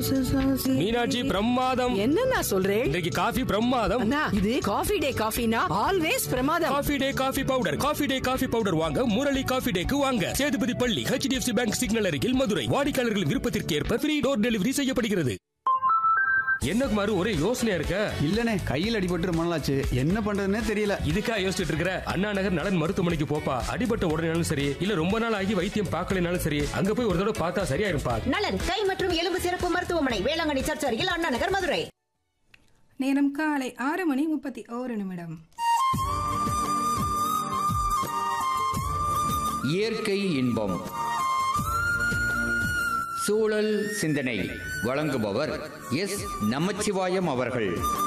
மீனாட்சி பிரமாதம் என்னண்ணா சொல்றேன் இன்றைக்கு காஃபி பிரமாதம் அண்ணா இது காஃபி டே காஃபினா ஆல்வேஸ் பிரமாதம் coffee day coffee powder coffee day coffee powder வாங்க முரளி காஃபி டேக்கு வாங்க சேதுபதி பள்ளி ஹெச்டிஎஃப்சி பேங்க் சிக்னல் அருகில் மதுரை வாடிக்கையாளர்கள் விருப்பத்திற்கு ஏற்ப ஃப்ரீ டோர் டெலிவரி செய்யப்படுகிறது என்ன குமார் ஒரே யோசனையா இருக்க இல்லனே கையில் அடிபட்டு ரொம்ப நாளாச்சு என்ன பண்றதுன்னே தெரியல இதுக்கா யோசிச்சுட்டு இருக்கிற அண்ணா நகர் நலன் மருத்துவமனைக்கு போப்பா அடிபட்ட உடனேனாலும் சரி இல்ல ரொம்ப நாள் ஆகி வைத்தியம் பார்க்கலைனாலும் சரி அங்க போய் ஒரு தடவை பார்த்தா சரியாயிருப்பா நலன் கை மற்றும் எலும்பு சிறப்பு மருத்துவமனை வேளாங்கண்ணி சர்ச் அருகில் அண்ணா நகர் மதுரை நேரம் காலை ஆறு மணி முப்பத்தி ஓரு நிமிடம் இயற்கை இன்பம் சூழல் சிந்தனை வழங்குபவர் எஸ் நமச்சிவாயம் அவர்கள்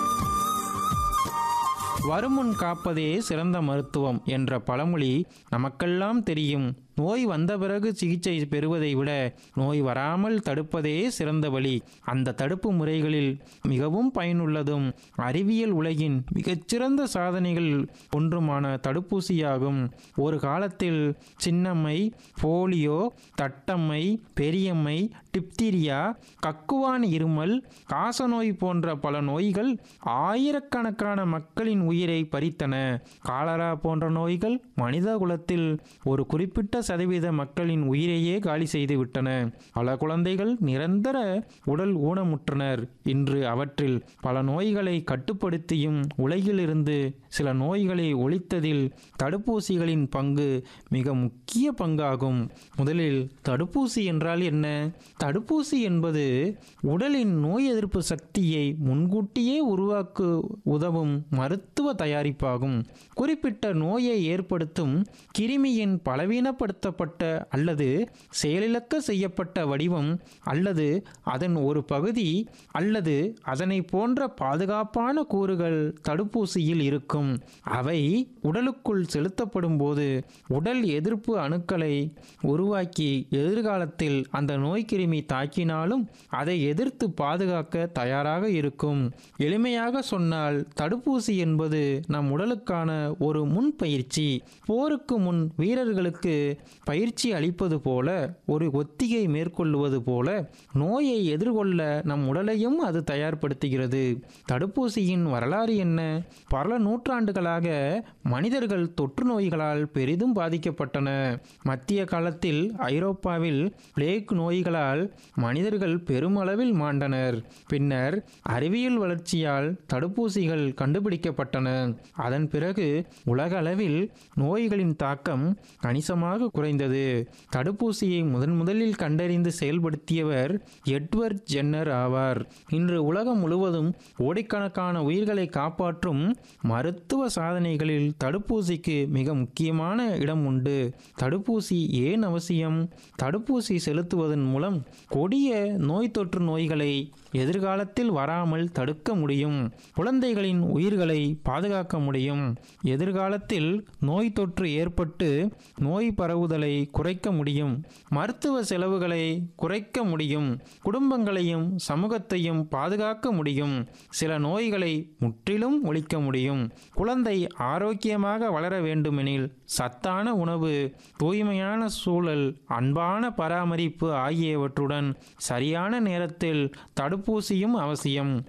வருமுன் காப்பதே சிறந்த மருத்துவம் என்ற பழமொழி நமக்கெல்லாம் தெரியும் நோய் வந்த பிறகு சிகிச்சை பெறுவதை விட நோய் வராமல் தடுப்பதே சிறந்த வழி அந்த தடுப்பு முறைகளில் மிகவும் பயனுள்ளதும் அறிவியல் உலகின் மிகச்சிறந்த சாதனைகள் ஒன்றுமான தடுப்பூசியாகும் ஒரு காலத்தில் சின்னம்மை போலியோ தட்டம்மை பெரியம்மை டிப்தீரியா கக்குவான் இருமல் காசநோய் போன்ற பல நோய்கள் ஆயிரக்கணக்கான மக்களின் உயிரை பறித்தன காலரா போன்ற நோய்கள் மனித குலத்தில் ஒரு குறிப்பிட்ட சதவீத மக்களின் உயிரையே காலி செய்து விட்டன பல குழந்தைகள் நிரந்தர உடல் ஊனமுற்றனர் இன்று அவற்றில் பல நோய்களை கட்டுப்படுத்தியும் உலகிலிருந்து சில நோய்களை ஒழித்ததில் தடுப்பூசிகளின் பங்கு மிக முக்கிய பங்காகும் முதலில் தடுப்பூசி என்றால் என்ன தடுப்பூசி என்பது உடலின் நோய் எதிர்ப்பு சக்தியை முன்கூட்டியே உருவாக்க உதவும் மருத்துவ தயாரிப்பாகும் குறிப்பிட்ட நோயை ஏற்படுத்தும் கிருமியின் பலவீனப்படுத்தப்பட்ட அல்லது செயலிழக்க செய்யப்பட்ட வடிவம் அல்லது அதன் ஒரு பகுதி அல்லது அதனை போன்ற பாதுகாப்பான கூறுகள் தடுப்பூசியில் இருக்கும் அவை உடலுக்குள் செலுத்தப்படும் போது உடல் எதிர்ப்பு அணுக்களை உருவாக்கி எதிர்காலத்தில் அந்த நோய்க்கிருமி தாக்கினாலும் அதை எதிர்த்து பாதுகாக்க தயாராக இருக்கும் எளிமையாக சொன்னால் தடுப்பூசி என்பது நம் உடலுக்கான ஒரு முன் பயிற்சி போருக்கு முன் வீரர்களுக்கு பயிற்சி அளிப்பது போல ஒரு ஒத்திகை மேற்கொள்வது போல நோயை எதிர்கொள்ள நம் உடலையும் அது தயார்படுத்துகிறது தடுப்பூசியின் வரலாறு என்ன பல நூற்றாண்டுகளாக மனிதர்கள் தொற்று நோய்களால் பெரிதும் பாதிக்கப்பட்டன மத்திய காலத்தில் ஐரோப்பாவில் பிளேக் நோய்களால் மனிதர்கள் பெருமளவில் மாண்டனர் பின்னர் அறிவியல் வளர்ச்சியால் தடுப்பூசிகள் கண்டுபிடிக்கப்பட்டன அதன் பிறகு உலக அளவில் நோய்களின் தாக்கம் கணிசமாக குறைந்தது தடுப்பூசியை முதன் முதலில் கண்டறிந்து செயல்படுத்தியவர் எட்வர்ட் ஜென்னர் ஆவார் இன்று உலகம் முழுவதும் கோடிக்கணக்கான உயிர்களை காப்பாற்றும் மருத்துவ சாதனைகளில் தடுப்பூசிக்கு மிக முக்கியமான இடம் உண்டு தடுப்பூசி ஏன் அவசியம் தடுப்பூசி செலுத்துவதன் மூலம் கொடிய நோய் தொற்று நோய்களை எதிர்காலத்தில் வராமல் தடுக்க முடியும் குழந்தைகளின் உயிர்களை பாதுகாக்க முடியும் எதிர்காலத்தில் நோய் தொற்று ஏற்பட்டு நோய் பரவுதலை குறைக்க முடியும் மருத்துவ செலவுகளை குறைக்க முடியும் குடும்பங்களையும் சமூகத்தையும் பாதுகாக்க முடியும் சில நோய்களை முற்றிலும் ஒழிக்க முடியும் குழந்தை ஆரோக்கியமாக வளர வேண்டுமெனில் சத்தான உணவு தூய்மையான சூழல் அன்பான பராமரிப்பு ஆகியவற்றுடன் சரியான நேரத்தில் தடுப்பூசியும் அவசியம்